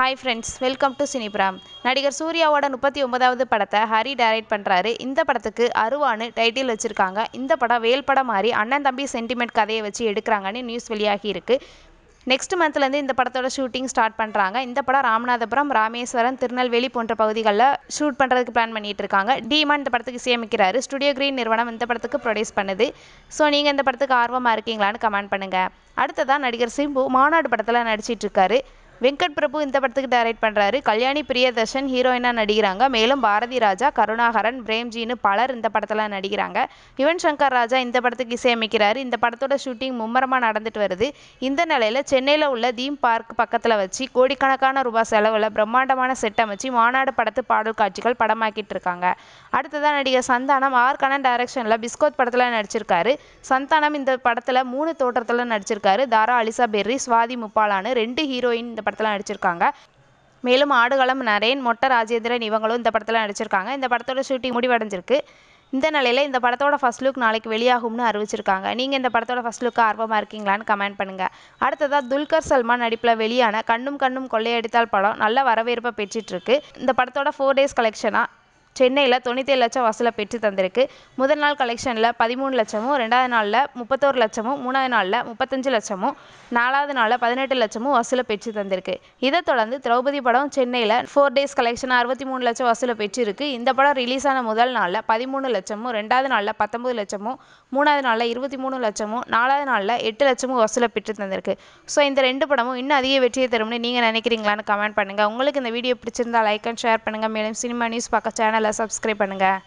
hi friends welcome to சினிபிராம் நடிகர் சூர்யாவோட முப்பத்தி ஒன்பதாவது படத்தை ஹரி டைரக்ட் பண்ணுறாரு இந்த படத்துக்கு அருவான்னு டைட்டில் வச்சுருக்காங்க இந்த படம் வேல் படம் மாதிரி அண்ணன் தம்பி சென்டிமெண்ட் கதையை வச்சு எடுக்கிறாங்கன்னு நியூஸ் வெளியாகி இருக்கு நெக்ஸ்ட் மந்த்லேருந்து இந்த படத்தோட ஷூட்டிங் ஸ்டார்ட் பண்ணுறாங்க இந்த படம் ராமநாதபுரம் ராமேஸ்வரம் திருநெல்வேலி போன்ற பகுதிகளில் ஷூட் பண்ணுறதுக்கு பிளான் பண்ணிட்டு இருக்காங்க டீமான் இந்த படத்துக்கு இசையமைக்கிறாரு ஸ்டுடியோ கிரீன் நிறுவனம் இந்த படத்துக்கு ப்ரொடியூஸ் பண்ணுது ஸோ நீங்கள் இந்த படத்துக்கு ஆர்வமாக இருக்கீங்களான்னு கமெண்ட் பண்ணுங்கள் அடுத்ததாக நடிகர் சிம்பு மாநாடு படத்தில் நடிச்சிட்டு இருக்காரு வெங்கட் பிரபு இந்த படத்துக்கு டைரக்ட் பண்ணுறாரு கல்யாணி பிரியதர்ஷன் ஹீரோயினாக நடிக்கிறாங்க மேலும் பாரதி ராஜா கருணாகரன் பிரேம்ஜின்னு பலர் இந்த படத்தில் நடிக்கிறாங்க யுவன் சங்கர் ராஜா இந்த படத்துக்கு இசையமைக்கிறாரு இந்த படத்தோட ஷூட்டிங் மும்மரமாக நடந்துட்டு வருது இந்த நிலையில் சென்னையில் உள்ள தீம் பார்க் பக்கத்தில் வச்சு கோடிக்கணக்கான ரூபாய் செலவில் பிரம்மாண்டமான செட் அமைச்சு மாநாடு படத்து பாடல் காட்சிகள் படமாக்கிட்டு இருக்காங்க அடுத்ததான் நடிகர் சந்தானம் ஆர் கண்ணன் டைரக்ஷனில் பிஸ்கோத் படத்தில் நடிச்சிருக்காரு சந்தானம் இந்த படத்தில் மூணு தோற்றத்தில் நடிச்சிருக்காரு தாரா அலிசா பெர்ரி சுவாதி முப்பாலான்னு ரெண்டு ஹீரோயின் இந்த படத்தில் நடிச்சிருக்காங்க மேலும் ஆடுகளம் நரேன் மொட்டை ராஜேந்திரன் இவங்களும் இந்த படத்தில் நடிச்சிருக்காங்க இந்த படத்தோட ஷூட்டிங் முடிவடைஞ்சிருக்கு இந்த நிலையில் இந்த படத்தோட ஃபர்ஸ்ட் லுக் நாளைக்கு வெளியாகும்னு அறிவிச்சிருக்காங்க நீங்கள் இந்த படத்தோட ஃபர்ஸ்ட் லுக்கு ஆர்வமாக இருக்கீங்களான்னு கமெண்ட் பண்ணுங்கள் அடுத்ததாக துல்கர் சல்மான் நடிப்பில் வெளியான கண்ணும் கண்ணும் கொள்ளையடித்தால் படம் நல்ல வரவேற்பை பெற்றுட்ருக்கு இந்த படத்தோட ஃபோர் டேஸ் கலெக்ஷனாக சென்னையில் தொண்ணூத்தேழு லட்சம் வசூலை பெற்று தந்திருக்கு முதல் நாள் கலெக்ஷனில் பதிமூணு லட்சமும் ரெண்டாவது நாளில் முப்பத்தோரு லட்சமும் மூணாவது நாளில் முப்பத்தஞ்சு லட்சமும் நாலாவது நாளில் பதினெட்டு லட்சமும் வசூலை பெற்று தந்திருக்கு இதை தொடர்ந்து திரௌபதி படம் சென்னையில் ஃபோர் டேஸ் கலெக்ஷன் அறுபத்தி மூணு லட்சம் வசூலை பெற்றிருக்கு இந்த படம் ரிலீஸ் ஆன முதல் நாளில் பதிமூணு லட்சமும் ரெண்டாவது நாளில் பத்தொம்பது லட்சமும் மூணாவது நாளில் இருபத்தி மூணு லட்சமும் நாலாவது நாளில் எட்டு லட்சமும் வசூலை பெற்று தந்திருக்கு ஸோ இந்த ரெண்டு படமும் இன்னும் அதிக வெற்றியை தரும்னு நீங்கள் நினைக்கிறீங்களான்னு கமெண்ட் பண்ணுங்கள் உங்களுக்கு இந்த வீடியோ பிடிச்சிருந்தா லைக் அண்ட் ஷேர் பண்ணுங்கள் மேலும் சினிமா நியூஸ் பார்க்க சேனலை சப்ஸ்கிரைப் பண்ணுங்கள்